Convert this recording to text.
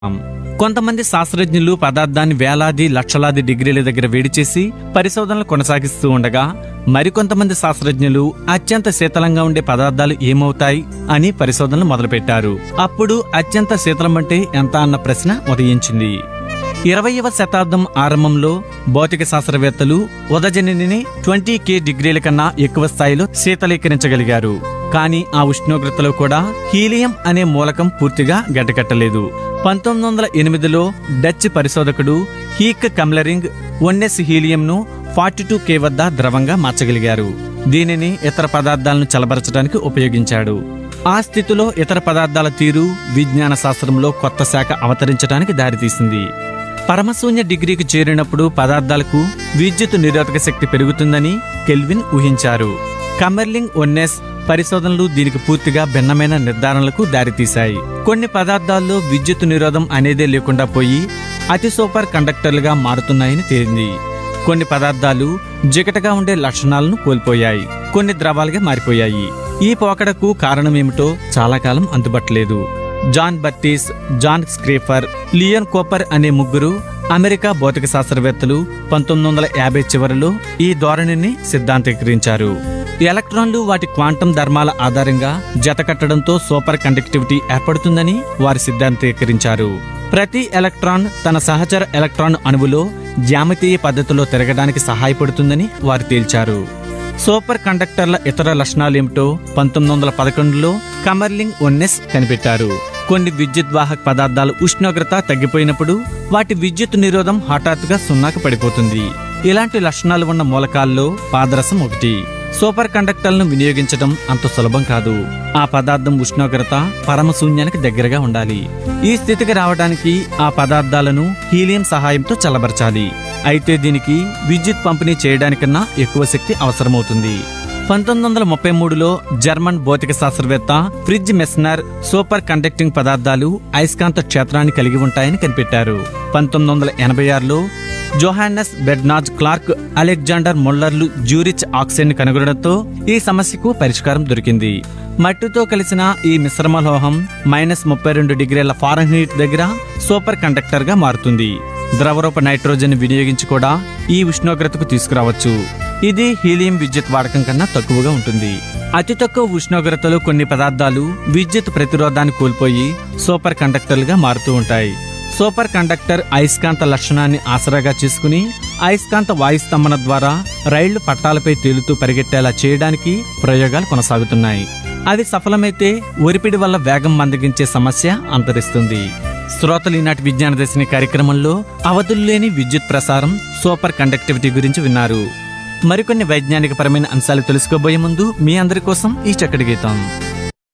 కొంతమంది శాస్త్రజ్ఞులు పదార్థాన్ని వేలాది లక్షలాది డిగ్రీల దగ్గర వేడి చేసి పరిశోధనలు కొనసాగిస్తూ ఉండగా మరికొంతమంది శాస్త్రజ్ఞులు అత్యంత శీతలంగా ఉండే పదార్థాలు ఏమవుతాయి అని పరిశోధనలు మొదలుపెట్టారు అప్పుడు అత్యంత శీతలం అంటే ఎంత అన్న ప్రశ్న ఉదయించింది ఇరవయవ శతాబ్దం ఆరంభంలో భౌతిక శాస్త్రవేత్తలు ఉదజనిని ట్వంటీ కే డిగ్రీల కన్నా ఎక్కువ స్థాయిలో శీతలీకరించగలిగారు కానీ ఆ ఉష్ణోగ్రతలో కూడా హీలియం అనే మూలకం పూర్తిగా గడ్డకట్టలేదు పంతొమ్మిది వందల ఎనిమిదిలో డచ్ పరిశోధకుడు హీక్ కమ్లరింగ్ ఒన్నెస్ హీలియంను ఫార్టీ టూ కే వద్ద ద్రవంగా మార్చగలిగారు దీనిని ఇతర పదార్థాలను చలబరచడానికి ఉపయోగించాడు ఆ స్థితిలో ఇతర పదార్థాల తీరు విజ్ఞాన శాస్త్రంలో కొత్త శాఖ అవతరించడానికి దారితీసింది పరమశూన్య డిగ్రీకి చేరినప్పుడు పదార్థాలకు విద్యుత్ నిరోధక శక్తి పెరుగుతుందని కెల్విన్ ఊహించారు కమర్లింగ్ ఒన్నెస్ పరిశోధనలు దీనికి పూర్తిగా భిన్నమైన నిర్ధారణలకు దారితీశాయి కొన్ని పదార్థాల్లో విద్యుత్ నిరోధం అనేదే లేకుండా పోయి అతి సూపర్ కండక్టర్లుగా మారుతున్నాయని తేలింది కొన్ని పదార్థాలు జిగటగా ఉండే లక్షణాలను కోల్పోయాయి కొన్ని ద్రవాలుగా మారిపోయాయి ఈ పోకడకు కారణమేమిటో చాలా కాలం అందుబట్టలేదు John Bardeen John Schrieffer Leon Cooper అనే ముగ్గురు అమెరికా భౌతిక శాస్త్రవేత్తలు పంతొమ్మిది వందల యాభై చివరిలో ఈ ధోరణిని సిద్ధాంతీకరించారు ఎలక్ట్రాన్లు వాటి క్వాంటం ధర్మాల ఆధారంగా జతకట్టడంతో సూపర్ కండక్టివిటీ ఏర్పడుతుందని వారు సిద్ధాంతీకరించారు ప్రతి ఎలక్ట్రాన్ తన సహచర ఎలక్ట్రాన్ అణువులో జ్యామితీయ పద్ధతిలో తిరగడానికి సహాయపడుతుందని వారు తేల్చారు సూపర్ కండక్టర్ల ఇతర లక్షణాలేమిటో పంతొమ్మిది వందల పదకొండులో కమర్లింగ్ ఒన్నెస్ కనిపెట్టారు కొన్ని విద్యుత్ వాహక పదార్థాల ఉష్ణోగ్రత తగ్గిపోయినప్పుడు వాటి విద్యుత్ నిరోధం హఠాత్తుగా సున్నాకు పడిపోతుంది ఇలాంటి లక్షణాలు ఉన్న మూలకాల్లో పాదరసం ఒకటి సూపర్ కండక్టర్లను వినియోగించడం అంత సులభం కాదు ఆ పదార్థం ఉష్ణోగ్రత పరమశూన్యానికి దగ్గరగా ఉండాలి ఈ స్థితికి రావడానికి ఆ పదార్థాలను హీలియం సహాయంతో చల్లబరచాలి అయితే దీనికి విద్యుత్ పంపిణీ చేయడానికన్నా ఎక్కువ శక్తి అవసరమవుతుంది పంతొమ్మిది వందల ముప్పై మూడులో జర్మన్ భౌతిక శాస్త్రవేత్త ఫ్రిడ్జ్ మెస్నర్ సూపర్ కండక్టింగ్ పదార్థాలు అయస్కాంత క్షేత్రాన్ని కలిగి ఉంటాయని కనిపెట్టారు పంతొమ్మిది వందల ఎనభై ఆరులో జోహానస్ బెడ్నాజ్ క్లార్క్ అలెగ్జాండర్ మొల్లర్లు జ్యూరిచ్ ఆక్సైడ్ కనుగొనడంతో ఈ సమస్యకు పరిష్కారం దొరికింది మట్టితో కలిసిన ఈ మిశ్రమ లోహం మైనస్ ముప్పై రెండు డిగ్రీల ఫారెన్హీట్ దగ్గర సూపర్ కండక్టర్ గా మారుతుంది ద్రవరూప నైట్రోజన్ వినియోగించి కూడా ఈ ఉష్ణోగ్రతకు తీసుకురావచ్చు ఇది హీలియం విద్యుత్ వాడకం కన్నా తక్కువగా ఉంటుంది అతి తక్కువ ఉష్ణోగ్రతలో కొన్ని పదార్థాలు విద్యుత్ ప్రతిరోధాన్ని కోల్పోయి సూపర్ కండక్టర్లుగా మారుతూ ఉంటాయి సూపర్ కండక్టర్ అయస్కాంత లక్షణాన్ని ఆసరాగా చేసుకుని అయస్కాంత వాయుస్తంభన ద్వారా రైళ్లు పట్టాలపై తేలుతూ పరిగెట్టేలా చేయడానికి ప్రయోగాలు కొనసాగుతున్నాయి అవి సఫలమైతే ఒరిపిడి వల్ల వేగం మందగించే సమస్య అంతరిస్తుంది శ్రోతలు ఈనాటి విజ్ఞాన దర్శిని కార్యక్రమంలో అవధులు లేని విద్యుత్ ప్రసారం సూపర్ కండక్టివిటీ గురించి విన్నారు మరికొన్ని వైజ్ఞానిక పరమైన అంశాలు తెలుసుకోబోయే ముందు మీ అందరి కోసం ఈ చక్కటి గీతం